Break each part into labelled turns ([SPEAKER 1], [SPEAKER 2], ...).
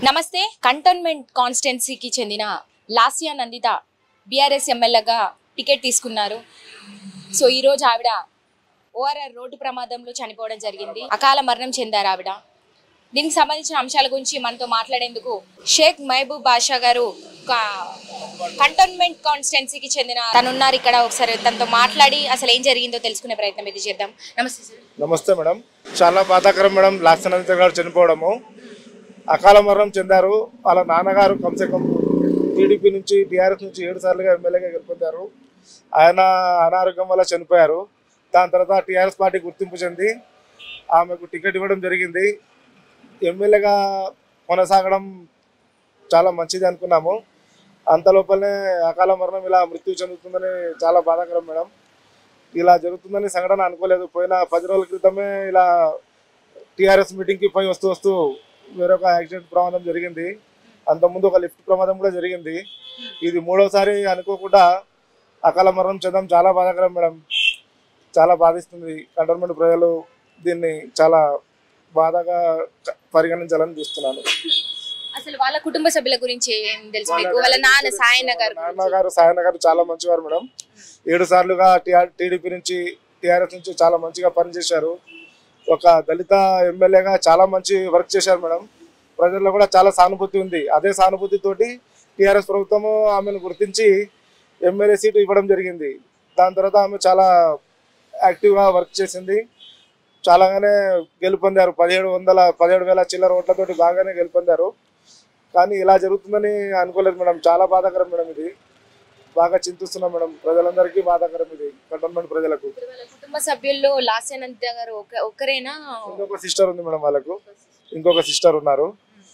[SPEAKER 1] నమస్తే కంటోన్మెంట్ కాన్స్టిట్యున్సీకి చెందిన లాసియా నందిత బీఆర్ఎస్ ఎమ్మెల్యేగా టికెట్ తీసుకున్నారు సో ఈరోజు ఆవిడ ఓఆర్ఆర్ రోడ్డు ప్రమాదంలో చనిపోవడం జరిగింది అకాల మరణం చెందారు ఆవిడ దీనికి సంబంధించిన అంశాల గురించి మనతో మాట్లాడేందుకు షేక్ మహబూబ్ బాషా గారు ఒక కంటోన్మెంట్ కాన్స్టిట్యున్సీకి చెందిన తనున్నారు ఇక్కడ ఒకసారి తనతో మాట్లాడి అసలు ఏం జరిగిందో తెలుసుకునే ప్రయత్నం ఇది చేద్దాం నమస్తే సార్
[SPEAKER 2] నమస్తే మేడం చాలా బాధాకరం మేడం లాక్షానందిత గారు చనిపోవడము అకాల మరణం చెందారు వాళ్ళ నాన్నగారు కంసే కం టీడీపీ నుంచి టీఆర్ఎస్ నుంచి ఏడు సార్లుగా ఎమ్మెల్యేగా గెలుపొందారు ఆయన అనారోగ్యం వల్ల చనిపోయారు దాని తర్వాత టీఆర్ఎస్ పార్టీ గుర్తింపు చెంది ఆమెకు టికెట్ ఇవ్వడం జరిగింది ఎమ్మెల్యేగా కొనసాగడం చాలా మంచిది అనుకున్నాము అంత లోపలనే అకాల మరణం ఇలా మృత్యు చెందుతుందని చాలా బాధాకరం మేడం ఇలా జరుగుతుందని సంఘటన అనుకోలేదు పోయిన పది రోజుల క్రితమే ఇలా టీఆర్ఎస్ మీటింగ్కి పోయి వస్తూ వస్తూ వేరొక యాక్సిడెంట్ ప్రమాదం జరిగింది అంతకుముందు ఒక లిఫ్ట్ ప్రమాదం కూడా జరిగింది ఇది మూడోసారి అనుకోకుండా అకాల మరణం చెందడం చాలా బాధాకరం మేడం చాలా బాధిస్తుంది కంటోన్మెంట్ ప్రజలు దీన్ని చాలా బాధగా పరిగణించాలని చూస్తున్నాను
[SPEAKER 1] అసలు వాళ్ళ కుటుంబ సభ్యుల గురించి ఏం తెలుసు మీకు వాళ్ళ నాన్న సాయన్న గారు గురించి.
[SPEAKER 2] నాన్నగారు సాయన్న గారు చాలా మంచివారు మేడం ఏడు సార్లుగా టీడీపీ నుంచి టీఆర్ఎస్ నుంచి చాలా మంచిగా పనిచేశారు ఒక దళిత ఎమ్మెల్యేగా చాలా మంచి వర్క్ చేశారు మేడం ప్రజల్లో కూడా చాలా సానుభూతి ఉంది అదే సానుభూతి తోటి టీఆర్ఎస్ ప్రభుత్వం ఆమెను గుర్తించి ఎమ్మెల్యే సీటు ఇవ్వడం జరిగింది దాని తర్వాత ఆమె చాలా యాక్టివ్గా వర్క్ చేసింది చాలాగానే గెలుపొందారు పదిహేడు వందల పదిహేడు వేల చిల్లర ఓట్లతోటి బాగానే గెలుపొందారు కానీ ఇలా జరుగుతుందని అనుకోలేదు మేడం చాలా బాధాకరం మేడం ఇది బాగా చింతిస్తున్నాం మేడం ప్రజలందరికీ బాధాకరం ఇది కంటోన్మెంట్ ప్రజలకు
[SPEAKER 1] ఇప్పుడు వాళ్ళ కుటుంబ సభ్యుల్లో లాస్యానంద గారు ఒక ఒక్కరేనా
[SPEAKER 2] ఇంకొక సిస్టర్ ఉంది మేడం వాళ్ళకు ఇంకొక సిస్టర్ ఉన్నారు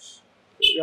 [SPEAKER 2] ఇక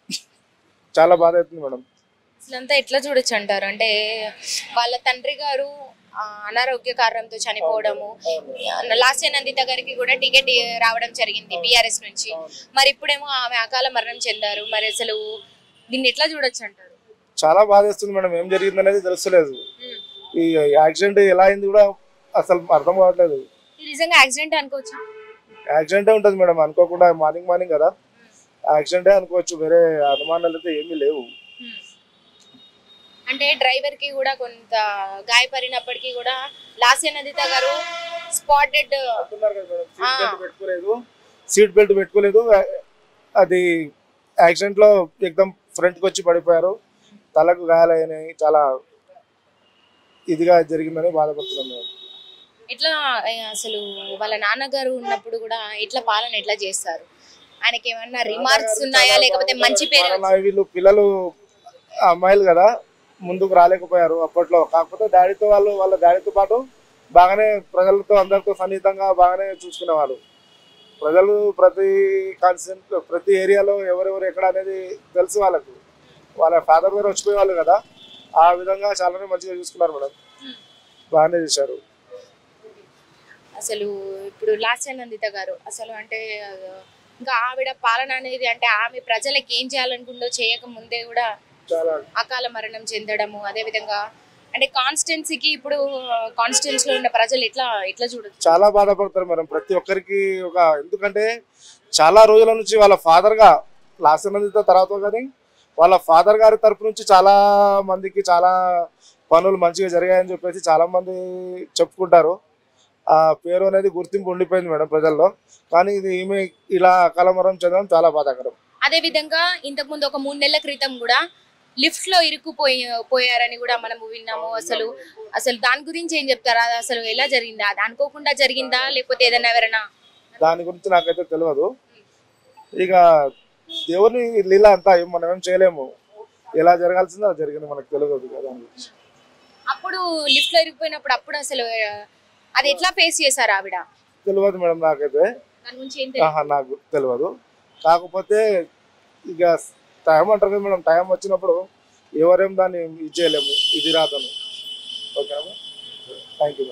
[SPEAKER 2] చాలా బాధ అవుతుంది మేడం
[SPEAKER 1] అసలంతా ఎట్లా చూడొచ్చు అంటారు అంటే వాళ్ళ తండ్రి గారు ఆ, అనారోగ్య కారణంతో చనిపోవడము లాస్యానందిత గారికి కూడా టికెట్ రావడం జరిగింది బీఆర్ఎస్ నుంచి మరి ఇప్పుడేమో ఆమె అకాల మరణం చెందారు మరి అసలు దీన్ని ఎట్లా చూడొచ్చు అంటారు
[SPEAKER 2] చాలా బాధేస్తుంది మేడం ఏం జరిగింది అనేది తెలుస్తలేదు ఈ యాక్సిడెంట్ ఎలా అయింది కూడా అసలు అర్థం కావట్లేదు
[SPEAKER 1] ఇది నిజంగా యాక్సిడెంట్ అనుకోవచ్చా
[SPEAKER 2] యాక్సిడెంటే ఉంటుంది మేడం అనుకోకుండా మార్నింగ్ మార్నింగ్ కదా యాక్సిడెంటే అనుకోవచ్చు వేరే అనుమానాలు అయితే ఏమీ లేవు
[SPEAKER 1] అంటే డ్రైవర్ కి కూడా కొంత గాయపడినప్పటికీ కూడా లాస్యానందిత గారు స్పాటెడ్
[SPEAKER 2] అంటున్నారు కదా మేడం, సీట్ బెల్ట్ పెట్టుకోలేదు సీట్ బెల్ట్ పెట్టుకోలేదు అది యాక్సిడెంట్ లో ఎక్దమ్ ఫ్రంట్ కి వచ్చి పడిపోయారు తలకు గాయాలైనాయి చాలా ఇదిగా జరిగిందని బాధపడుతున్నాం మేము
[SPEAKER 1] ఎట్లా ఏ, అసలు వాళ్ళ నాన్నగారు ఉన్నప్పుడు కూడా ఎట్లా పాలన ఎట్లా చేస్తారు ఆయనకి ఏమన్నా రిమార్క్స్ ఉన్నాయా లేకపోతే మంచి పేరు
[SPEAKER 2] పాలన వీళ్ళు పిల్లలు అమ్మాయిలు కదా ముందుకు రాలేకపోయారు అప్పట్లో కాకపోతే డాడీతో వాళ్ళు వాళ్ళ డాడీతో పాటు బాగానే ప్రజలతో అందరితో సన్నిహితంగా బాగానే చూసుకునేవాళ్ళు ప్రజలు ప్రతి కాన్స్టెంట్ ప్రతి ఏరియాలో ఎవరెవరు ఎక్కడ అనేది తెలుసు వాళ్ళకు వాళ్ళ ఫాదర్ గారు వచ్చిపోయేవాళ్ళు కదా ఆ విధంగా చాలానే మంచిగా చూసుకున్నారు మేడం బాగానే చేశారు
[SPEAKER 1] అసలు ఇప్పుడు లాస్యానందిత గారు అసలు అంటే ఆ, ఇంకా ఆవిడ పాలన అనేది అంటే ఆమె ప్రజలకు ఏం చేయాలనుకుందో చేయక ముందే కూడా
[SPEAKER 2] చాలా
[SPEAKER 1] అకాల మరణం చెందడము అదే విధంగా అంటే కాన్స్టిట్యున్సీకి ఇప్పుడు కాన్స్టిట్యున్సీ లో ఉన్న ప్రజలు ఎట్లా ఎట్లా చూడొచ్చు
[SPEAKER 2] చాలా బాధపడతారు మేడం ప్రతి ఒక్కరికి ఒక ఎందుకంటే చాలా రోజుల నుంచి వాళ్ళ father గా లాసనందిత తర్వాత కానీ వాళ్ళ ఫాదర్ గారి తరపు నుంచి చాలా మందికి చాలా పనులు మంచిగా జరిగాయని చెప్పేసి చాలా మంది చెప్పుకుంటారు ఆ పేరు అనేది గుర్తింపు ఉండిపోయింది మేడం ప్రజల్లో కానీ ఇది ఈమె ఇలా అకాలమరం చెందడం చాలా బాధాకరం
[SPEAKER 1] అదే విధంగా ఇంతకు ముందు ఒక మూడు నెలల క్రితం కూడా లిఫ్ట్ లో ఇరుక్కుపోయి పోయారని కూడా మనము విన్నాము అసలు అసలు దాని గురించి ఏం చెప్తారా అది అసలు ఎలా జరిగిందా అది అనుకోకుండా జరిగిందా లేకపోతే ఏదైనా ఎవరైనా
[SPEAKER 2] దాని గురించి నాకైతే తెలియదు ఇక దేవుని లీల అంతా ఏం మనం ఏం చేయలేము ఎలా జరగాల్సిందో అది జరిగింది మనకు తెలియదు కదా దాని గురించి
[SPEAKER 1] అప్పుడు లిఫ్ట్ లో ఇరుక్కుపోయినప్పుడు అప్పుడు అసలు ఆ, అది ఎట్లా ఫేస్ చేశారు ఆవిడ
[SPEAKER 2] తెలియదు మేడం నాకైతే
[SPEAKER 1] దాని గురించి ఏం తెలియదు
[SPEAKER 2] ఆహా నాకు తెలియదు కాకపోతే ఇక టైం అంటారు కదా మేడం టైం వచ్చినప్పుడు ఎవరేం దాన్ని ఇది చేయలేము ఇది రాతను ఓకేనా thank you madam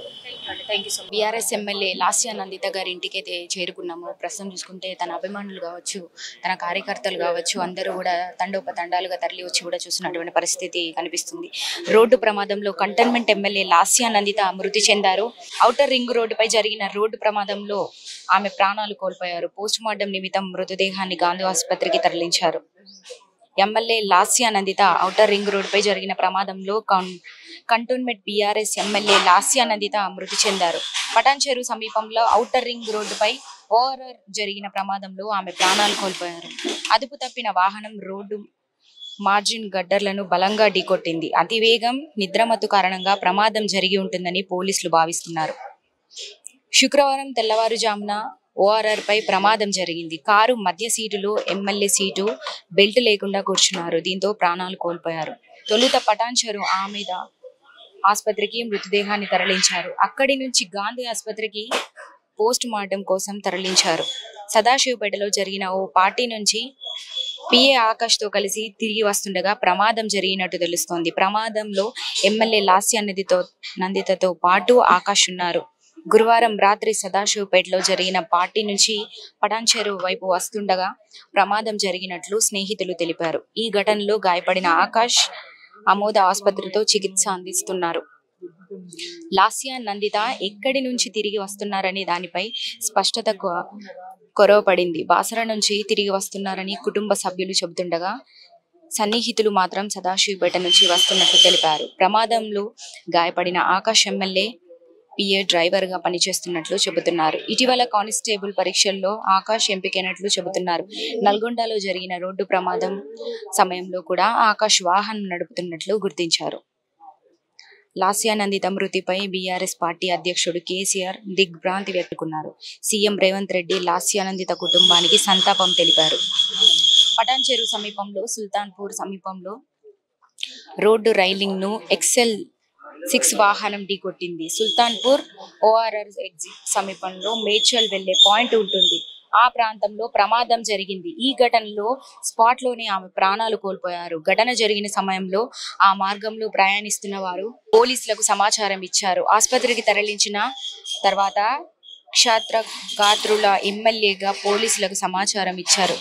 [SPEAKER 1] thank you so much BRS MLA Lasya Nanditha గారి ఇంటికి అయితే చేరుకున్నాము ప్రస్తుతం చూసుకుంటే తన అభిమానులు కావచ్చు తన కార్యకర్తలు కావచ్చు అందరూ కూడా తండోపతండాలుగా తరలి వచ్చి కూడా చూసినటువంటి పరిస్థితి కనిపిస్తుంది రోడ్డు ప్రమాదంలో కంటోన్మెంట్ ఎమ్మెల్యే లాస్యా నందిత మృతి చెందారు ఔటర్ రింగ్ రోడ్డుపై జరిగిన రోడ్డు ప్రమాదంలో ఆమె ప్రాణాలు కోల్పోయారు పోస్ట్ మార్టం నిమిత్తం మృతదేహాన్ని గాంధీ ఆసుపత్రికి తరలించారు MLA Lasya Nanditha outer ring road పై జరిగిన ప్రమాదంలో కం- cantonment BRS MLA Lasya Nanditha మృతి చెందారు పటాన్చెరు సమీపంలో ఔటర్ రింగ్ రోడ్డుపై ఓవర్ జరిగిన ప్రమాదంలో ఆమె ప్రాణాలు కోల్పోయారు అదుపు తప్పిన వాహనం రోడ్డు మార్జిన్ గడ్డర్లను బలంగా ఢీకొట్టింది అతివేగం నిద్రమత్తు కారణంగా ప్రమాదం జరిగి ఉంటుందని పోలీసులు భావిస్తున్నారు శుక్రవారం తెల్లవారుజామున ఓఆర్ఆర్ పై ప్రమాదం జరిగింది కారు మధ్య సీటులో ఎమ్మెల్యే సీటు బెల్ట్ లేకుండా కూర్చున్నారు దీంతో ప్రాణాలు కోల్పోయారు తొలుత పటాన్చెరు ఆమెద ఆసుపత్రికి మృతదేహాన్ని తరలించారు అక్కడి నుంచి గాంధీ ఆసుపత్రికి పోస్ట్ మార్టం కోసం తరలించారు సదాశివపేటలో జరిగిన ఓ పార్టీ నుంచి పిఏ ఆకాష్ తో కలిసి తిరిగి వస్తుండగా ప్రమాదం జరిగినట్టు తెలుస్తోంది ప్రమాదంలో ఎమ్మెల్యే లాస్య నందితో నందితతో పాటు ఆకాష్ ఉన్నారు గురువారం రాత్రి సదాశివపేటలో జరిగిన పార్టీ నుంచి పటాన్చెరు వైపు వస్తుండగా ప్రమాదం జరిగినట్లు స్నేహితులు తెలిపారు ఈ ఘటనలో గాయపడిన ఆకాష్ అమోద ఆసుపత్రితో చికిత్స అందిస్తున్నారు లాస్యా నందిత ఎక్కడి నుంచి తిరిగి వస్తున్నారనే దానిపై స్పష్టత కొ- కొరవపడింది బాసర నుంచి తిరిగి వస్తున్నారని కుటుంబ సభ్యులు చెబుతుండగా సన్నిహితులు మాత్రం సదాశివపేట నుంచి వస్తున్నట్లు తెలిపారు ప్రమాదంలో గాయపడిన ఆకాష్ ఎమ్మెల్యే పిఏ డ్రైవర్ గా పనిచేస్తున్నట్లు చెబుతున్నారు ఇటీవల కానిస్టేబుల్ పరీక్షల్లో ఆకాష్ ఎంపికైనట్లు చెబుతున్నారు నల్గొండలో జరిగిన రోడ్డు ప్రమాదం సమయంలో కూడా ఆకాష్ వాహనం నడుపుతున్నట్లు గుర్తించారు లాస్యానందిత మృతిపై బీఆర్ఎస్ పార్టీ అధ్యక్షుడు కేసీఆర్ దిగ్భ్రాంతి వ్యక్తుకున్నారు సీఎం రేవంత్ రెడ్డి లాస్యానందిత కుటుంబానికి సంతాపం తెలిపారు పటాన్చెరు సమీపంలో సుల్తాన్పూర్ సమీపంలో రోడ్డు రైలింగ్ ను ఎక్సెల్ సిక్స్ వాహనం ఢీకొట్టింది సుల్తాన్పూర్ ఓఆర్ఆర్ ఎగ్జిట్ సమీపంలో మేడ్చల్ వెళ్లే పాయింట్ ఉంటుంది ఆ ప్రాంతంలో ప్రమాదం జరిగింది ఈ ఘటనలో స్పాట్ లోనే ఆమె ప్రాణాలు కోల్పోయారు ఘటన జరిగిన సమయంలో ఆ మార్గంలో ప్రయాణిస్తున్న వారు పోలీసులకు సమాచారం ఇచ్చారు ఆసుపత్రికి తరలించిన తర్వాత క్షాత్ర గాత్రుల ఎమ్మెల్యేగా పోలీసులకు సమాచారం ఇచ్చారు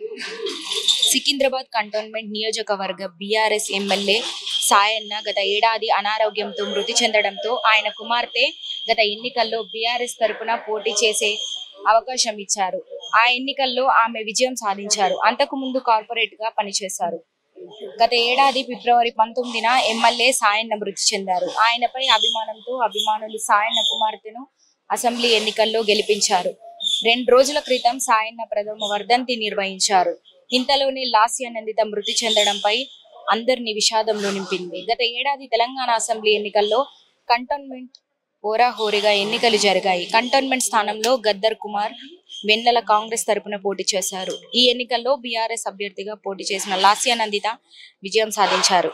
[SPEAKER 1] సికింద్రాబాద్ కంటోన్మెంట్ నియోజకవర్గ బీఆర్ఎస్ ఎమ్మెల్యే సాయన్న గత ఏడాది అనారోగ్యంతో మృతి చెందడంతో ఆయన కుమార్తె గత ఎన్నికల్లో బీఆర్ఎస్ తరపున పోటీ చేసే అవకాశం ఇచ్చారు ఆ ఎన్నికల్లో ఆమె విజయం సాధించారు అంతకు ముందు కార్పొరేట్ గా పనిచేశారు గత ఏడాది ఫిబ్రవరి పంతొమ్మిదిన ఎమ్మెల్యే సాయన్న మృతి చెందారు ఆయనపై అభిమానంతో అభిమానులు సాయన్న కుమార్తెను అసెంబ్లీ ఎన్నికల్లో గెలిపించారు రెండు రోజుల క్రితం సాయన్న ప్రథమ వర్ధంతి నిర్వహించారు ఇంతలోనే లాస్యానందిత మృతి చెందడంపై అందరిని విషాదంలో నింపింది గత ఏడాది తెలంగాణ అసెంబ్లీ ఎన్నికల్లో కంటోన్మెంట్ హోరాహోరీగా ఎన్నికలు జరిగాయి కంటోన్మెంట్ స్థానంలో గద్దర్ కుమార్ వెన్నెల కాంగ్రెస్ తరపున పోటీ చేశారు ఈ ఎన్నికల్లో బీఆర్ఎస్ అభ్యర్థిగా పోటీ చేసిన లాస్యానందిత విజయం సాధించారు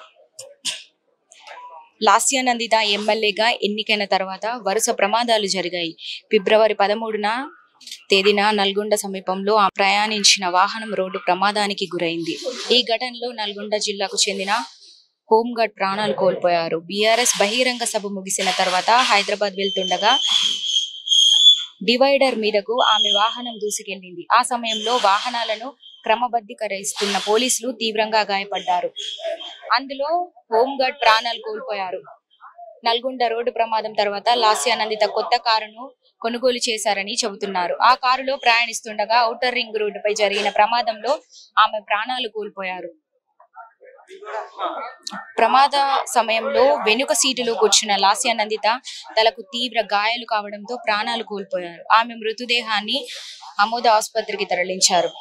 [SPEAKER 1] లాస్యానందిత ఎమ్మెల్యేగా ఎన్నికైన తర్వాత వరుస ప్రమాదాలు జరిగాయి ఫిబ్రవరి పదమూడున తేదీన నల్గొండ సమీపంలో ఆ ప్రయాణించిన వాహనం రోడ్డు ప్రమాదానికి గురైంది ఈ ఘటనలో నల్గొండ జిల్లాకు చెందిన హోంగార్డ్ ప్రాణాలు కోల్పోయారు బీఆర్ఎస్ బహిరంగ సభ ముగిసిన తర్వాత హైదరాబాద్ వెళ్తుండగా డివైడర్ మీదకు ఆమె వాహనం దూసుకెళ్లింది ఆ సమయంలో వాహనాలను క్రమబద్ధీకరిస్తున్న పోలీసులు తీవ్రంగా గాయపడ్డారు అందులో హోంగార్డ్ ప్రాణాలు కోల్పోయారు నల్గొండ రోడ్డు ప్రమాదం తర్వాత లాస్యానందిత కొత్త కారును కొనుగోలు చేశారని చెబుతున్నారు ఆ కారులో ప్రయాణిస్తుండగా ఔటర్ రింగ్ రోడ్డుపై జరిగిన ప్రమాదంలో ఆమె ప్రాణాలు కోల్పోయారు ప్రమాద సమయంలో వెనుక సీటులో కూర్చున్న లాస్యానందిత తలకు తీవ్ర గాయాలు కావడంతో ప్రాణాలు కోల్పోయారు ఆమె మృతదేహాన్ని అమోద ఆసుపత్రికి తరలించారు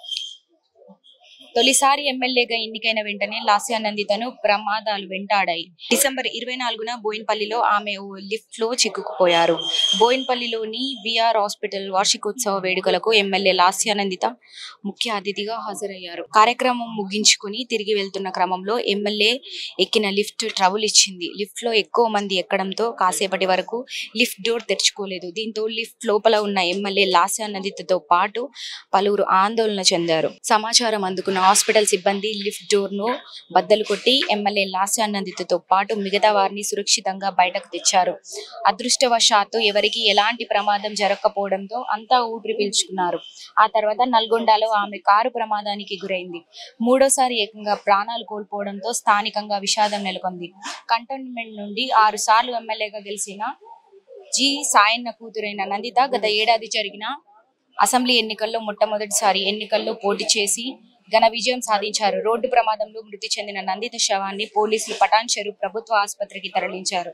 [SPEAKER 1] తొలిసారి ఎమ్మెల్యేగా ఎన్నికైన వెంటనే లాస్యానందితను ప్రమాదాలు వెంటాడాయి డిసెంబర్ ఇరవై నాలుగున బోయిన్పల్లిలో ఆమె ఓ లిఫ్ట్ లో చిక్కుకుపోయారు బోయిన్పల్లిలోని విఆర్ హాస్పిటల్ వార్షికోత్సవ వేడుకలకు ఎమ్మెల్యే లాస్యానందిత ముఖ్య అతిథిగా హాజరయ్యారు కార్యక్రమం ముగించుకుని తిరిగి వెళ్తున్న క్రమంలో ఎమ్మెల్యే ఎక్కిన లిఫ్ట్ ట్రబుల్ ఇచ్చింది లిఫ్ట్ లో ఎక్కువ మంది ఎక్కడంతో కాసేపటి వరకు లిఫ్ట్ డోర్ తెరుచుకోలేదు దీంతో లిఫ్ట్ లోపల ఉన్న ఎమ్మెల్యే లాస్యానందితతో పాటు పలువురు ఆందోళన చెందారు సమాచారం అందుకున్న చేస్తున్న హాస్పిటల్ సిబ్బంది లిఫ్ట్ డోర్ ను బద్దలు కొట్టి ఎమ్మెల్యే లాస్యానందితతో పాటు మిగతా వారిని సురక్షితంగా బయటకు తెచ్చారు అదృష్టవశాత్తు ఎవరికి ఎలాంటి ప్రమాదం జరగకపోవడంతో అంతా ఊపిరి పీల్చుకున్నారు ఆ తర్వాత నల్గొండలో ఆమె కారు ప్రమాదానికి గురైంది మూడోసారి ఏకంగా ప్రాణాలు కోల్పోవడంతో స్థానికంగా విషాదం నెలకొంది కంటోన్మెంట్ నుండి ఆరు సార్లు ఎమ్మెల్యేగా గెలిచిన జి సాయన్న కూతురైన నందిత గత ఏడాది జరిగిన అసెంబ్లీ ఎన్నికల్లో మొట్టమొదటిసారి ఎన్నికల్లో పోటీ చేసి ఘన విజయం సాధించారు రోడ్డు ప్రమాదంలో మృతి చెందిన నందిత శవాన్ని పోలీసులు పటాన్ చెరు ప్రభుత్వ ఆసుపత్రికి తరలించారు